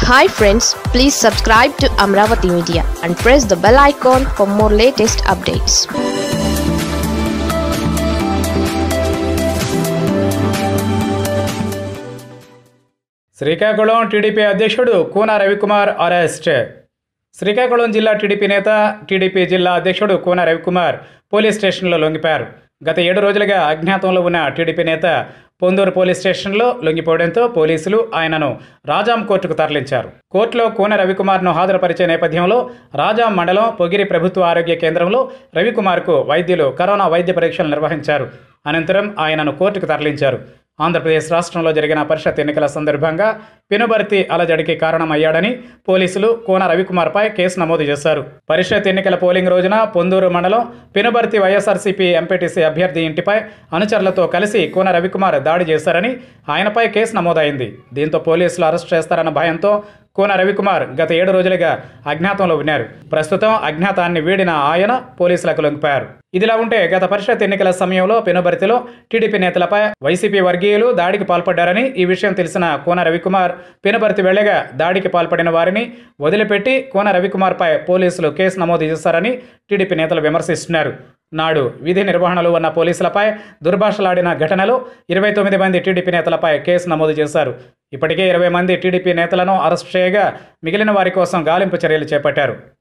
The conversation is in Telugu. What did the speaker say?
hi friends please subscribe to Amaravati media and press the bell icon for more latest updates Srikakulam TDP అధ్యక్షుడు కూన రవికుమార్ అరెస్ట్ శ్రీకాకుళం జిల్లా టీడీపీ నేత టీడీపీ జిల్లా అధ్యక్షుడు కూన రవికుమార్ పోలీస్ స్టేషన్లో లొంగిపారు గత ఏడు రోజులుగా అజ్ఞాతంలో ఉన్న టీడీపీ నేత పొందూరు పోలీస్ స్టేషన్లో లొంగిపోవడంతో పోలీసులు ఆయనను రాజాం కోర్టుకు తరలించారు కోర్టులో కూన రవికుమార్ను హాజరుపరిచే నేపథ్యంలో రాజాం మండలం పొగిరి ప్రభుత్వ ఆరోగ్య కేంద్రంలో రవికుమార్కు వైద్యులు కరోనా వైద్య పరీక్షలు నిర్వహించారు అనంతరం ఆయనను కోర్టుకు తరలించారు ఆంధ్రప్రదేశ్ రాష్ట్రంలో జరిగిన పరిషత్ ఎన్నికల సందర్భంగా పెనుబర్తి అలజడికి కారణమయ్యాడని పోలీసులు కోన రవికుమార్పై కేసు నమోదు చేశారు పరిషత్ ఎన్నికల పోలింగ్ రోజున పొందూరు మండలం పెనుబర్తి వైఎస్ఆర్సీపీ ఎంపీటీసీ అభ్యర్థి ఇంటిపై అనుచరులతో కలిసి కోన రవికుమార్ దాడి చేశారని ఆయనపై కేసు నమోదైంది దీంతో పోలీసులు అరెస్ట్ చేస్తారన్న భయంతో కోన రవికుమార్ గత ఏడు రోజులుగా అజ్ఞాతంలో ఉన్నారు ప్రస్తుతం అజ్ఞాతాన్ని వీడిన ఆయన పోలీసులకు లొంగిపోయారు ఇదిలా ఉంటే గత పరిషత్ ఎన్నికల సమయంలో పెనుబర్తిలో టీడీపీ నేతలపై వైసీపీ వర్గీయులు దాడికి పాల్పడ్డారని ఈ విషయం తెలిసిన కోన రవికుమార్ పెనుబర్తి వెళ్లగా దాడికి పాల్పడిన వారిని వదిలిపెట్టి కోన రవికుమార్పై పోలీసులు కేసు నమోదు చేశారని టీడీపీ నేతలు విమర్శిస్తున్నారు నాడు విధి నిర్వహణలో ఉన్న పోలీసులపై దుర్భాషలాడిన ఘటనలో ఇరవై తొమ్మిది మంది టీడీపీ నేతలపై కేసు నమోదు చేశారు ఇప్పటికే ఇరవై మంది టీడీపీ నేతలను అరెస్ట్ చేయగా మిగిలిన వారి కోసం గాలింపు చర్యలు చేపట్టారు